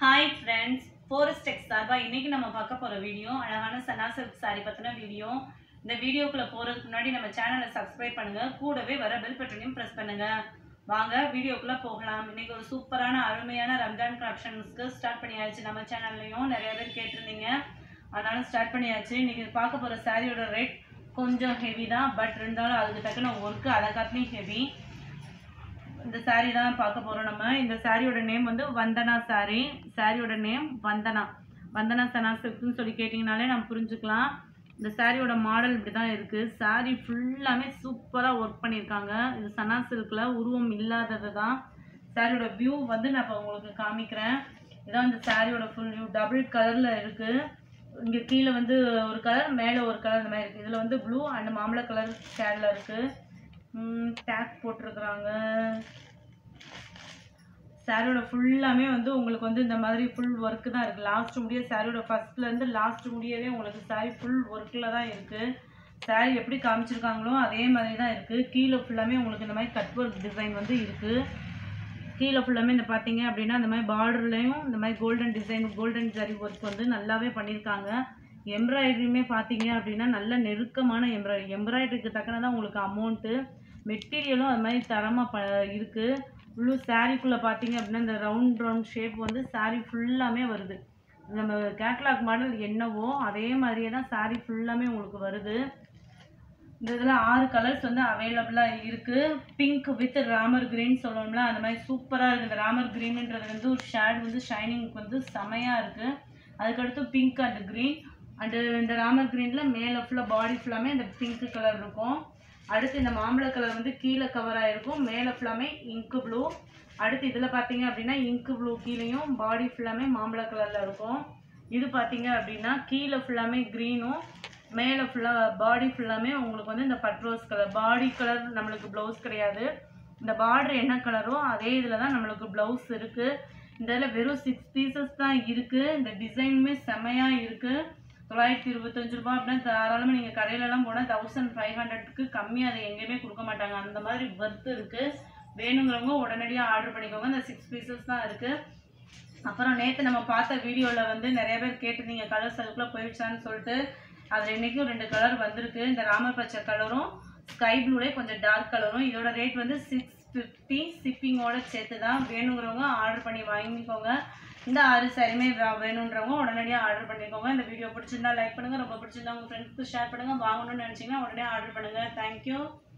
hi friends forest டெக்ஸ் சார்பாக இன்னைக்கு நம்ம பார்க்க போகிற வீடியோ அழகான சனா சில்க் சாரி பற்றின வீடியோ இந்த வீடியோக்குள்ளே போகிறதுக்கு முன்னாடி நம்ம சேனலை சப்ஸ்கிரைப் பண்ணுங்கள் கூடவே வர பெல் பட்டனையும் ப்ரெஸ் பண்ணுங்கள் வாங்க வீடியோக்குள்ளே போகலாம் இன்னைக்கு ஒரு சூப்பரான அருமையான ரம்ஜான் கலெக்ஷன்ஸ்க்கு ஸ்டார்ட் பண்ணியாச்சு நம்ம சேனல்லையும் நிறைய பேர் கேட்டிருந்தீங்க அதனால ஸ்டார்ட் பண்ணியாச்சு இன்னைக்கு பார்க்க போகிற சாரியோட ரேட் கொஞ்சம் ஹெவி தான் பட் இருந்தாலும் அதுக்கு தக்கன ஒர்க்கு அதை காட்டிலையும் ஹெவி இந்த saree தான் பார்க்க போறோம் நம்ம இந்த சாரியோட நேம் வந்து வந்தனா saree சாரியோட நேம் வந்தனா வந்தனா சனா சில்க்னு சொல்லி கேட்டிங்கனாலே நம்ம புரிஞ்சுக்கலாம் இந்த சாரியோட மாடல் இப்படி தான் இருக்குது saree ஃபுல்லாமே சூப்பராக ஒர்க் பண்ணியிருக்காங்க இது சனா சில்கில் உருவம் இல்லாதது தான் சாரியோட வியூ வந்து நான் இப்போ உங்களுக்கு காமிக்கிறேன் இதான் இந்த சாரியோட ஃபுல் வியூ டபுள் கலரில் இருக்குது இங்கே கீழே வந்து ஒரு கலர் மேலே ஒரு கலர் இந்த மாதிரி இருக்குது இதில் வந்து ப்ளூ அண்ட் மாம்பழ கலர் ஷேடில் இருக்குது டேக் போட்டிருக்கிறாங்க சாரியோட ஃபுல்லாமே வந்து உங்களுக்கு வந்து இந்த மாதிரி ஃபுல் ஒர்க்கு தான் இருக்குது லாஸ்ட் முடிய சாரியோட ஃபஸ்ட்லேருந்து லாஸ்ட் முடியவே உங்களுக்கு சாரி ஃபுல் ஒர்க்கில் தான் இருக்குது சாரி எப்படி காமிச்சிருக்காங்களோ அதே மாதிரி தான் இருக்குது கீழே ஃபுல்லாமே உங்களுக்கு இந்த மாதிரி கட் ஒர்க் டிசைன் வந்து இருக்குது கீழே ஃபுல்லாமே இந்த பார்த்தீங்க அப்படின்னா இந்த மாதிரி பார்டர்லேயும் இந்த மாதிரி golden design golden zari work வந்து நல்லாவே பண்ணியிருக்காங்க எம்ப்ராய்டரியுமே பார்த்தீங்க அப்படின்னா நல்ல நெருக்கமான எம்ப்ராய்டரி எம்ப்ராய்டரிக்கு தக்கனதான் உங்களுக்கு அமௌண்ட்டு மெட்டீரியலும் அது மாதிரி தரமாக ப இருக்குது உள்ளு சாரீக்குள்ளே பார்த்தீங்க அப்படின்னா இந்த ரவுண்ட் ரவுண்ட் ஷேப் வந்து saree ஃபுல்லாமே வருது நம்ம கேட்லாக் மாடல் என்னவோ அதே மாதிரியே தான் saree ஃபுல்லாமே உங்களுக்கு வருது இந்த இதில் ஆறு கலர்ஸ் வந்து அவைலபிளாக இருக்குது பிங்க் வித் ராமர் கிரீன் சொல்லணும்ல அந்த மாதிரி சூப்பராக இருக்குது இந்த ராமர் க்ரீன்ன்றது வந்து ஒரு ஷேட் வந்து ஷைனிங்க்கு வந்து செமையாக இருக்குது அதுக்கடுத்து பிங்க் அண்ட் க்ரீன் அண்டு இந்த ராமர் க்ரீனில் மேலே ஃபுல்லாக பாடி ஃபுல்லாமே இந்த பிங்க் கலர் இருக்கும் அடுத்து இந்த மாம்பழ கலர் வந்து கீழே கவர் ஆகிருக்கும் மேலே ஃபுல்லாமே இங்கு ப்ளூ அடுத்து இதில் பார்த்தீங்க அப்படின்னா இங்கு ப்ளூ கீழேயும் பாடி ஃபுல்லாமே மாம்பழ கலரில் இருக்கும் இது பார்த்தீங்க அப்படின்னா கீழே ஃபுல்லாமே க்ரீனும் மேலே ஃபுல்லாக பாடி ஃபுல்லாமே உங்களுக்கு வந்து இந்த பட்ரோஸ் கலர் பாடி கலர் நம்மளுக்கு ப்ளவுஸ் கிடையாது இந்த பார்டர் என்ன கலரோ அதே இதில் தான் நம்மளுக்கு ப்ளவுஸ் இருக்குது இந்த இதில் வெறும் சிக்ஸ் பீசஸ் தான் இருக்குது இந்த டிசைனுமே செமையாக இருக்குது தொள்ளாயிரத்தி இருபத்தஞ்சு ரூபா அப்படின்னா தாராளமாக நீங்கள் கடையிலலாம் போனால் தௌசண்ட் ஃபைவ் ஹண்ட்ரட்க்கு கம்மி அதை எங்கேயுமே கொடுக்க மாட்டாங்க அந்த மாதிரி ஒர்த் இருக்குது வேணுங்கிறவங்க உடனடியாக ஆர்டர் பண்ணிக்கோங்க இந்த சிக்ஸ் பீசஸ் தான் இருக்குது அப்புறம் நேற்று நம்ம பார்த்த வீடியோவில் வந்து நிறைய பேர் கேட்டிருந்தீங்க கலர் செல்ஃபில் போயிடுச்சான்னு சொல்லிட்டு அதில் இன்றைக்கும் ரெண்டு கலர் வந்திருக்கு இந்த ராமர் பச்சை கலரும் ஸ்கை ப்ளூலே கொஞ்சம் டார்க் கலரும் இதோட ரேட் வந்து சிக்ஸ் ஃபிஃப்டி ஷிப்பிங்கோட சேர்த்து தான் வேணுங்கிறவங்க ஆர்டர் பண்ணி வாங்கிக்கோங்க இந்த ஆறு சாரியுமே வே- வேணுன்றவங்க உடனடியாக ஆர்டர் பண்ணிக்கோங்க இந்த வீடியோ பிடிச்சிருந்தா லைக் பண்ணுங்கள் ரொம்ப பிடிச்சிருந்தா உங்கள் ஃப்ரெண்ட்ஸ்க்கு ஷேர் பண்ணுங்கள் வாங்கணும்னு நினச்சிங்கன்னா உடனே ஆர்டர் பண்ணுங்கள் தேங்க்யூ